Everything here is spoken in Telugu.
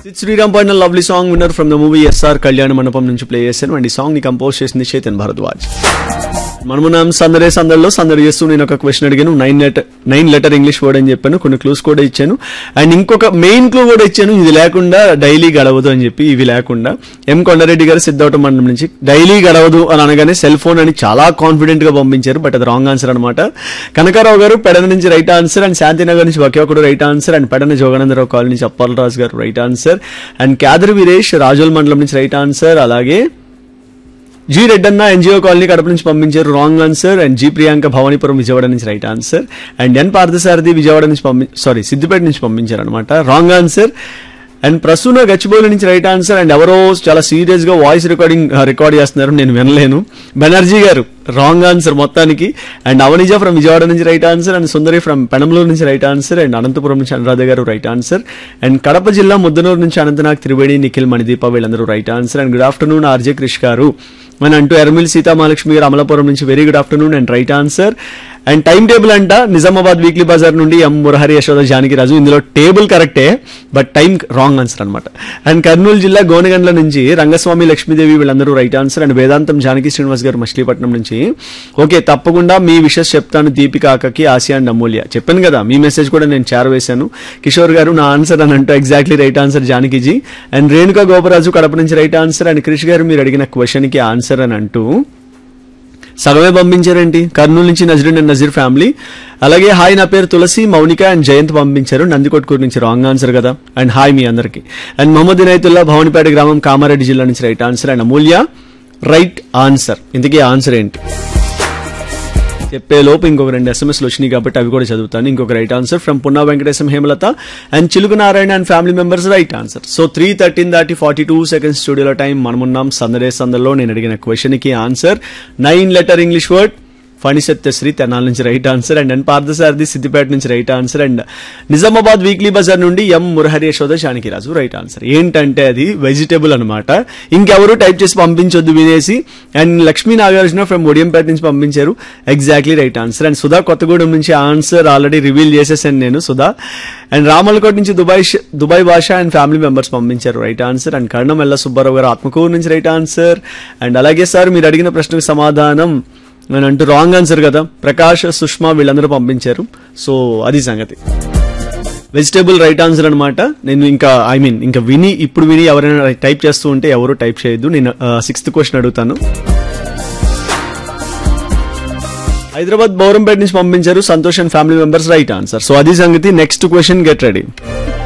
శ్రీరామ్ పాడిన lovely song winner from the movie SR Kalyana Mandapam నుంచి ప్లే చేశాను అండ్ ఈ సాంగ్ ని కంపోజ్ చేసింది చేతన్ భరద్వాజ్ మనమున్నాం సందడే సందడిలో సందడి చేస్తూ నేను ఒక క్వశ్చన్ అడిగాను nine letter nine letter English word అని చెప్పాను కొన్ని క్లూస్ కూడా ఇచ్చాను అండ్ ఇంకొక మెయిన్ క్లూ కూడా ఇచ్చాను ఇది లేకుండా డైలీ గడవదు అని చెప్పి ఇవి లేకుండా ఎం కొండారెడ్డి గారు సిద్ధవటం మండలం నుంచి డైలీ గడవదు అని అనగానే సెల్ ఫోన్ అని చాలా కాన్ఫిడెంట్ గా పంపించారు బట్ అది రాంగ్ ఆన్సర్ అనమాట కనకారావు గారు పెడన నుంచి రైట్ ఆన్సర్ అండ్ శాంతినగర్ నుంచి ఒకే ఒకడు right answer and Pedana Joganandarao colony నుంచి అప్పాలరాజు గారు right answer and Khader Veeresh Rajole మండలం నుంచి రైట్ ఆన్సర్ అలాగే G Reddanna NGO colony Kadapa నుంచి పంపించారు wrong answer and G Priyanka Bhavanipuram Vijayawada నుంచి right answer and N Parthasarathy Vijayawada నుంచి పంపి సారీ సిద్దిపేట నుంచి పంపించారు అనమాట wrong answer and Prasuna Gachibowli నుంచి రైట్ ఆన్సర్ అండ్ ఎవరో చాలా సీరియస్ గా వాయిస్ రికార్డింగ్ రికార్డ్ చేస్తున్నారు నేను వినలేను బెనర్జీ గారు రాంగ్ ఆన్సర్ మొత్తానికి అండ్ అవనిజా ఫ్రమ్ విజయవాడ నుంచి right answer and Sundari from Penamaluru నుంచి రైట్ ఆన్సర్ అండ్ అనంతపురం నుంచి అనురాధ గారు రైట్ ఆన్సర్ అండ్ కడప జిల్లా ముద్దనూరు నుంచి అనంతనాగ్ త్రివేణి నిఖిల్ మణిదీప వీళ్ళందరూ right answer and good afternoon RJ Krish గారు మన అంటూ ఎర్మిల్ సీతామహాలక్ష్మి గారు అమలాపురం నుంచి very good afternoon and right answer and time table అంట నిజామాబాద్ వీక్లీ బజార్ నుండి ఎం మురహరి యశోద జానకి రాజు ఇందులో టేబుల్ కరెక్టే బట్ టైం రాంగ్ ఆన్సర్ అనమాట అండ్ కర్నూలు జిల్లా గోనగండ్ల నుంచి రంగస్వామి లక్ష్మీదేవి వీళ్ళందరూ రైట్ ఆన్సర్ అండ్ వేదాంతం జానకి శ్రీనివాస్ గారు మచిలీపట్నం నుంచి ఓకే తప్పకుండా మీ విషెస్ చెప్తాను దీపిక అక్కకి ఆసియా అండ్ అమూల్య చెప్పాను కదా మీ మెసేజ్ కూడా నేను చేరవేశాను కిషోర్ గారు నా ఆన్సర్ అని అంటూ exactly right answer Janakiji and Renuka Goparaju Kadapa నుంచి రైట్ ఆన్సర్ అండ్ క్రిష్ గారు మీరు అడిగిన క్వశ్చన్ కి ఆన్సర్ అని అంటూ సగమే పంపించారేంటి కర్నూలు నుంచి నజరున్ అండ్ నజీర్ ఫ్యామిలీ అలాగే హాయ్ నా పేరు తులసి మౌనిక అండ్ జయంత్ పంపించారు నందికొట్కూరు నుంచి రాంగ్ ఆన్సర్ కదా అండ్ హాయ్ మీ అందరికి అండ్ మహమ్మద్ ఇనాయతుల్లా భవనిపేట గ్రామం కామారెడ్డి జిల్లా నుంచి right answer and Amulya right answer ఇంతకీ ఆన్సర్ ఏంటి చెప్పే లోపు ఇంకొక రెండు ఎస్ఎంఎస్లు వచ్చినాయి కాబట్టి అవి కూడా చదువుతాను ఇంకొక right answer from Punna Venkatesham Hemalatha and Chiluku Narayana and family members right answer so three thirteen దాటి ఫార్టీ టూ సెకండ్స్ స్టూడియోలో టైం మనమున్నాం సందడే సందర్లో నేను అడిగిన క్వశ్చన్ కి answer nine letter English word Phanisatyasri Tenali నుంచి right answer and N Parthasarathy Siddipet నుంచి right answer and Nizamabad weekly బజార్ నుండి M Murahari Yashoda Janakiraju right answer ఏంటంటే అది వెజిటేబుల్ అనమాట ఇంకెవరు టైప్ చేసి పంపించొద్దు వినేసి అండ్ లక్ష్మీ నాగార్జున ఫ్రమ్ ఒడియంపేట నుంచి పంపించారు exactly right answer and Sudha Kothagudem నుంచి ఆన్సర్ ఆల్రెడీ రివీల్ చేసేసాను నేను సుధా అండ్ రామలకోట నుంచి దుబాయ్ ష- Dubai Basha and family members పంపించారు right answer and Karnam Ella Subbarao గారు ఆత్మకూరు నుంచి రైట్ ఆన్సర్ అండ్ అలాగే సార్ మీరు అడిగిన ప్రశ్నకు సమాధానం అని అంటూ రాంగ్ ఆన్సర్ కదా ప్రకాష్ సుష్మా వీళ్ళందరూ పంపించారు సో అది సంగతి వెజిటేబుల్ రైట్ ఆన్సర్ అనమాట నేను ఇంకా ఐ మీన్ ఇంకా విని ఇప్పుడు విని ఎవరైనా టైప్ చేస్తూ ఉంటే ఎవరు టైప్ చేయొద్దు నేను సిక్స్త్ క్వశ్చన్ అడుగుతాను హైదరాబాద్ బౌరంపేట నుంచి పంపించారు Santosh and family members right answer so అది సంగతి నెక్స్ట్ క్వశ్చన్ గెట్ రెడీ